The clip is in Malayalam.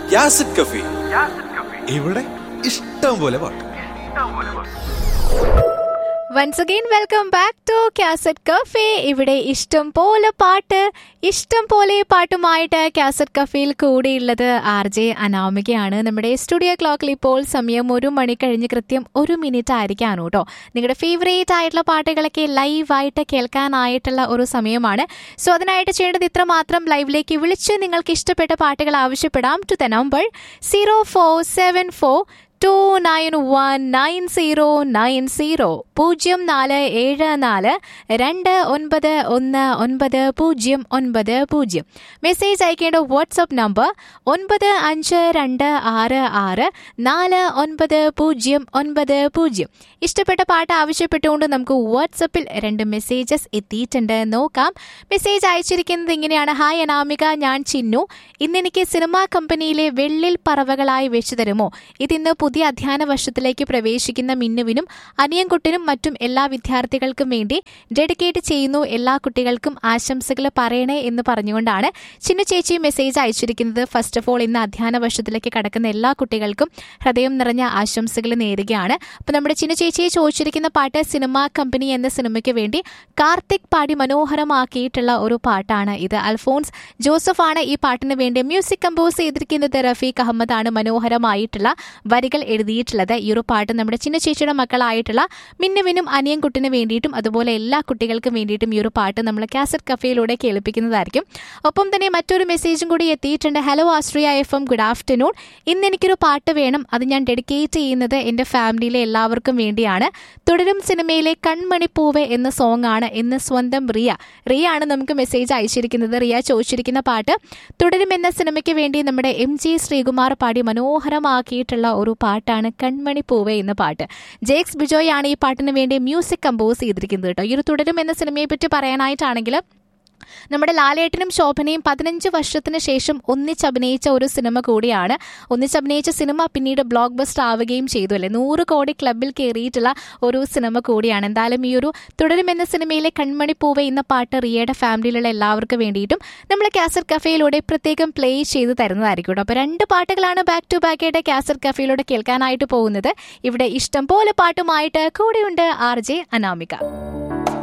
യാസിഡ് കഫി ഇവിടെ ഇഷ്ടം പോലെ പാട്ട് once again welcome back to cassette cafe ഇവിടെ ഇഷ്ടം പോലെ പാട്ട് ഇഷ്ടം പോലെ പാട്ടുമായിട്ട് കാസറ്റ് കഫേയിൽ കൂടിയുള്ളത് ആർ ജെ അനാമികയാണ് നമ്മുടെ സ്റ്റുഡിയോ ക്ലോക്കിൽ ഇപ്പോൾ സമയം ഒരു മണി കഴിഞ്ഞ് കൃത്യം ഒരു മിനിറ്റ് ആയിരിക്കാണ് കേട്ടോ നിങ്ങളുടെ ഫേവറേറ്റ് ആയിട്ടുള്ള പാട്ടുകളൊക്കെ ലൈവായിട്ട് കേൾക്കാനായിട്ടുള്ള ഒരു സമയമാണ് സോ അതിനായിട്ട് ചെയ്യേണ്ടത് ഇത്ര മാത്രം ലൈവിലേക്ക് വിളിച്ച് നിങ്ങൾക്ക് ഇഷ്ടപ്പെട്ട പാട്ടുകൾ ആവശ്യപ്പെടാം to the number zero four seven four two nine one nine zero nine zero പൂജ്യം നാല് ഏഴ് നാല് രണ്ട് ഒൻപത് ഒന്ന് ഒൻപത് പൂജ്യം ഒൻപത് പൂജ്യം മെസ്സേജ് അയക്കേണ്ട വാട്സപ്പ് നമ്പർ ഒൻപത് അഞ്ച് രണ്ട് ആറ് ആറ് നാല് ഒൻപത് പൂജ്യം ഒൻപത് പൂജ്യം ഇഷ്ടപ്പെട്ട പാട്ട് ആവശ്യപ്പെട്ടുകൊണ്ട് നമുക്ക് വാട്സപ്പിൽ രണ്ട് മെസ്സേജസ് എത്തിയിട്ടുണ്ട് നോക്കാം മെസ്സേജ് അയച്ചിരിക്കുന്നത് ഇങ്ങനെയാണ് ഹായ് അനാമിക ഞാൻ ചിന്നു ഇന്ന് എനിക്ക് സിനിമാ കമ്പനിയിലെ വെള്ളിൽ പറവകളായി വെച്ചു തരുമോ ഇതിന്ന് പുതിയ അധ്യയന വർഷത്തിലേക്ക് പ്രവേശിക്കുന്ന മിന്നുവിനും അനിയൻകുട്ടിനും മറ്റും എല്ലാ വിദ്യാർത്ഥികൾക്കും വേണ്ടി ഡെഡിക്കേറ്റ് ചെയ്യുന്നു എല്ലാ കുട്ടികൾക്കും ആശംസകൾ പറയണേ എന്ന് പറഞ്ഞുകൊണ്ടാണ് ചിന്നു ചേച്ചി മെസ്സേജ് അയച്ചിരിക്കുന്നത് ഫസ്റ്റ് ഓഫ് ഓൾ ഇന്ന് അധ്യയന വർഷത്തിലേക്ക് കടക്കുന്ന എല്ലാ കുട്ടികൾക്കും ഹൃദയം നിറഞ്ഞ ആശംസകൾ നേരുകയാണ് അപ്പോൾ നമ്മുടെ ചിന്നു ചേച്ചിയെ ചോദിച്ചിരിക്കുന്ന പാട്ട് സിനിമാ കമ്പനി എന്ന സിനിമയ്ക്ക് വേണ്ടി കാർത്തിക് പാടി മനോഹരമാക്കിയിട്ടുള്ള ഒരു പാട്ടാണ് ഇത് അൽഫോൺസ് ജോസഫ് ആണ് ഈ പാട്ടിന് വേണ്ടി മ്യൂസിക് കമ്പോസ് ചെയ്തിരിക്കുന്നത് റഫീഖ് അഹമ്മദ് ആണ് മനോഹരമായിട്ടുള്ള വരികൾ എഴുതിയിട്ടുള്ളത് ഈ ഒരു പാട്ട് നമ്മുടെ ചിന്ന ചേച്ചിയുടെ മക്കളായിട്ടുള്ള മിന്നുവിനും അനിയൻകുട്ടിന് വേണ്ടിയിട്ടും അതുപോലെ എല്ലാ കുട്ടികൾക്കും വേണ്ടിയിട്ടും ഈ ഒരു പാട്ട് നമ്മൾ കാസറ്റ് കഫേയിലൂടെ കേൾപ്പിക്കുന്നതായിരിക്കും ഒപ്പം തന്നെ മറ്റൊരു മെസ്സേജും കൂടി എത്തിയിട്ടുണ്ട് hello Ashriya F M good afternoon ഇന്ന് എനിക്കൊരു പാട്ട് വേണം അത് ഞാൻ ഡെഡിക്കേറ്റ് ചെയ്യുന്നത് എൻ്റെ ഫാമിലിയിലെ എല്ലാവർക്കും വേണ്ടിയാണ് തുടരും സിനിമയിലെ കൺമണിപ്പൂവെ എന്ന സോങ് ആണ് ഇന്ന് സ്വന്തം റിയ റിയ ആണ് നമുക്ക് മെസ്സേജ് അയച്ചിരിക്കുന്നത് റിയ ചോദിച്ചിരിക്കുന്ന പാട്ട് തുടരും എന്ന സിനിമയ്ക്ക് വേണ്ടി നമ്മുടെ എം ജി ശ്രീകുമാർ പാടി മനോഹരമാക്കിയിട്ടുള്ള ഒരു പാട്ടാണ് കൺമണി പൂവേ എന്ന പാട്ട് ജേക്സ് ബിജോയ് ആണ് ഈ പാട്ടിന് വേണ്ടി മ്യൂസിക് കമ്പോസ് ചെയ്തിരിക്കുന്നത് കേട്ടോ ഈ ഒരു തുടരും എന്ന സിനിമയെ പറ്റി പറയാനായിട്ടാണെങ്കിൽ നമ്മുടെ ലാലേട്ടനും ശോഭനയും പതിനഞ്ച് വർഷത്തിന് ശേഷം ഒന്നിച്ചഭിനയിച്ച ഒരു സിനിമ കൂടിയാണ് ഒന്നിച്ചഭിനയിച്ച സിനിമ പിന്നീട് ബ്ലോക്ക് ബസ്റ്റർ ആവുകയും ചെയ്തു അല്ലേ നൂറ് കോടി ക്ലബിൽ കയറിയിട്ടുള്ള ഒരു സിനിമ കൂടിയാണ് എന്തായാലും ഈ ഒരു തുടരും എന്ന സിനിമയിലെ കൺമണി പൂവ എന്ന പാട്ട് റിയയുടെ ഫാമിലിയിലുള്ള എല്ലാവർക്കും വേണ്ടിയിട്ടും നമ്മൾ കാസറ്റ് കഫേയിലൂടെ പ്രത്യേകം പ്ലേ ചെയ്ത് തരുന്നതായിരിക്കും കേട്ടോ അപ്പോൾ രണ്ട് പാട്ടുകളാണ് ബാക്ക് ടു ബാക്ക് ആയിട്ട് കാസറ്റ് കഫേയിലൂടെ കേൾക്കാനായിട്ട് പോകുന്നത് ഇവിടെ ഇഷ്ടം പോലെ പാട്ടുമായിട്ട് കൂടെയുണ്ട് ആർ ജെ അനാമിക